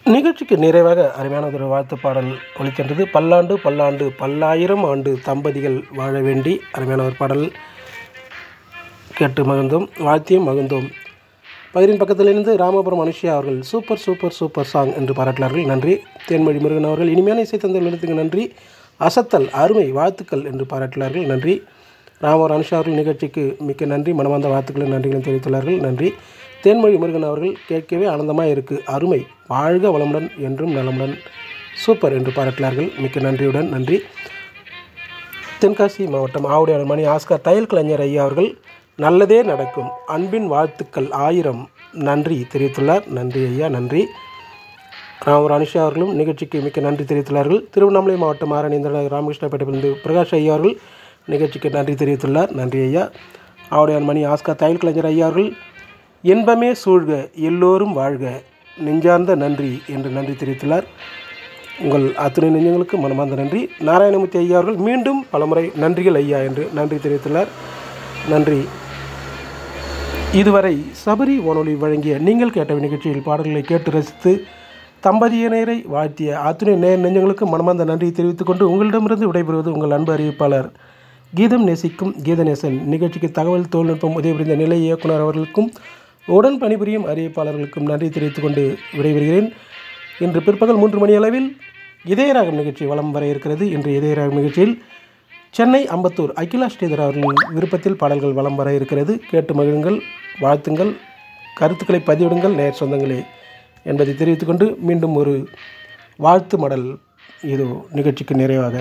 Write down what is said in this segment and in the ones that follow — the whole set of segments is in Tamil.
நிகழ்ச்சிக்கு நிறைவாக அருமையான ஒரு வாழ்த்து பாடல் ஒலிக்கின்றது பல்லாண்டு பல்லாண்டு பல்லாயிரம் ஆண்டு தம்பதிகள் வாழ வேண்டி அருமையான ஒரு பாடல் கேட்டு மகிழ்ந்தோம் வாழ்த்தியும் மகிழ்ந்தோம் பகிரின் பக்கத்திலிருந்து ராமபுரம் அனுஷியா அவர்கள் சூப்பர் சூப்பர் சூப்பர் சாங் என்று பாராட்டினார்கள் நன்றி தேன்மொழி முருகன் அவர்கள் இனிமையான இசை தந்தவர்களுக்கு நன்றி அசத்தல் அருமை வாழ்த்துக்கள் என்று பாராட்டினார்கள் நன்றி ராமபுரம் அனுஷா அவர்கள் நிகழ்ச்சிக்கு மிக்க நன்றி மனமார்ந்த வாழ்த்துக்களும் நன்றிகளும் தெரிவித்துள்ளார்கள் நன்றி தேன்மொழி முருகன் அவர்கள் கேட்கவே ஆனந்தமாக இருக்குது அருமை வாழ்க வளமுடன் என்றும் நலமுடன் சூப்பர் என்று பாராட்டினார்கள் மிக்க நன்றியுடன் நன்றி தென்காசி மாவட்டம் ஆவுடையாளர் மணி ஆஸ்கர் தையல் கலைஞர் ஐயா அவர்கள் நல்லதே நடக்கும் அன்பின் வாழ்த்துக்கள் ஆயிரம் நன்றி தெரிவித்துள்ளார் நன்றி ஐயா நன்றி ராமர் அனுஷா அவர்களும் நிகழ்ச்சிக்கு மிக்க நன்றி தெரிவித்துள்ளார்கள் திருவண்ணாமலை மாவட்டம் ஆரணேந்திர ராமகிருஷ்ணப்பேட்டையிலிருந்து பிரகாஷ் ஐயா அவர்கள் நிகழ்ச்சிக்கு நன்றி தெரிவித்துள்ளார் நன்றி ஐயா ஆவுடையார் மணி ஆஸ்கர் தையல் கலைஞர் ஐயா அவர்கள் இன்பமே சூழ்க எல்லோரும் வாழ்க நெஞ்சார்ந்த நன்றி என்று நன்றி தெரிவித்துள்ளார் உங்கள் அத்துணை நெஞ்சங்களுக்கு மனமார்ந்த நன்றி நாராயணமூர்த்தி ஐயா அவர்கள் மீண்டும் பலமுறை நன்றிகள் ஐயா என்று நன்றி தெரிவித்துள்ளார் நன்றி இதுவரை சபரி வானொலி வழங்கிய நீங்கள் கேட்ட நிகழ்ச்சியில் பாடல்களை கேட்டு ரசித்து தம்பதியினரை வாழ்த்திய அத்துணை நேர் நெஞ்சங்களுக்கு மனமார்ந்த நன்றி தெரிவித்துக் கொண்டு உங்களிடமிருந்து விடைபெறுவது உங்கள் அன்பு அறிவிப்பாளர் கீதம் நேசிக்கும் கீதநேசன் நிகழ்ச்சிக்கு தகவல் தொழில்நுட்பம் உதவி புரிந்த நிலை இயக்குனர் அவர்களுக்கும் உடன் பணிபுரியும் அறிவிப்பாளர்களுக்கும் நன்றி தெரிவித்துக் கொண்டு விடைபெறுகிறேன் இன்று பிற்பகல் மூன்று மணி அளவில் இதயராகம் நிகழ்ச்சி வலம் வர இருக்கிறது இன்று இதயராகம் நிகழ்ச்சியில் சென்னை அம்பத்தூர் அகிலா ஸ்ரீதர் அவர்களின் விருப்பத்தில் பாடல்கள் வலம் வர இருக்கிறது கேட்டு மகிழுங்கள் வாழ்த்துங்கள் கருத்துக்களை பதிவிடுங்கள் நேர் சொந்தங்களே என்பதை தெரிவித்துக்கொண்டு மீண்டும் ஒரு வாழ்த்து மடல் இது நிகழ்ச்சிக்கு நிறைவாக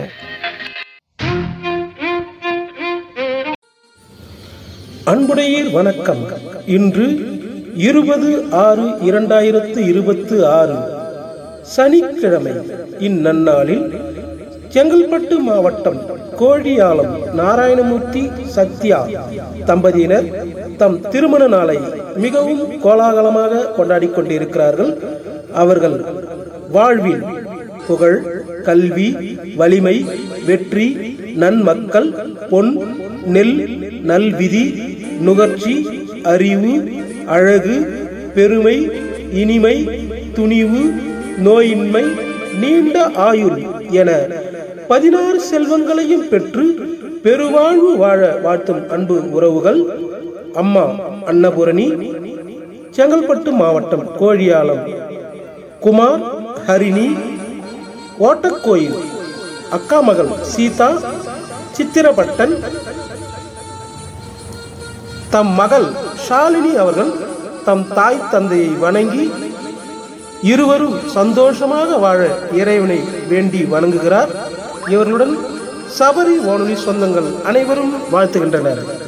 அன்புடையீர் வணக்கம் இன்று இருபது ஆறு இரண்டாயிரத்து இருபத்து ஆறு சனிக்கிழமை இந்நன்னாளில் செங்கல்பட்டு மாவட்டம் கோழியாலம் நாராயணமூர்த்தி சத்யா தம்பதியினர் தம் திருமண நாளை மிகவும் கோலாகலமாக கொண்டாடி கொண்டிருக்கிறார்கள் அவர்கள் வாழ்வில் புகழ் கல்வி வலிமை வெற்றி நன்மக்கள் பொன் நெல் நல்விதி நுகர்ச்சி அறிவு அழகு பெருமை இனிமை துணிவு நோயின்மை நீண்ட ஆயுள் என பதினாறு செல்வங்களையும் பெற்று பெருவாழ்வு வாழ வாழ்த்தும் அன்பு உறவுகள் அம்மா அன்னபூரணி செங்கல்பட்டு மாவட்டம் கோழியாலம் குமார் ஹரிணி ஓட்டக்கோயில் அக்கா மகள் சீதா சித்திரபட்டன் தம் மகள் ஷாலினி அவர்கள் தம் தாய் தந்தையை வணங்கி இருவரும் சந்தோஷமாக வாழ இறைவனை வேண்டி வணங்குகிறார் இவர்களுடன் சபரி வானொலி சொந்தங்கள் அனைவரும் வாழ்த்துகின்றனர்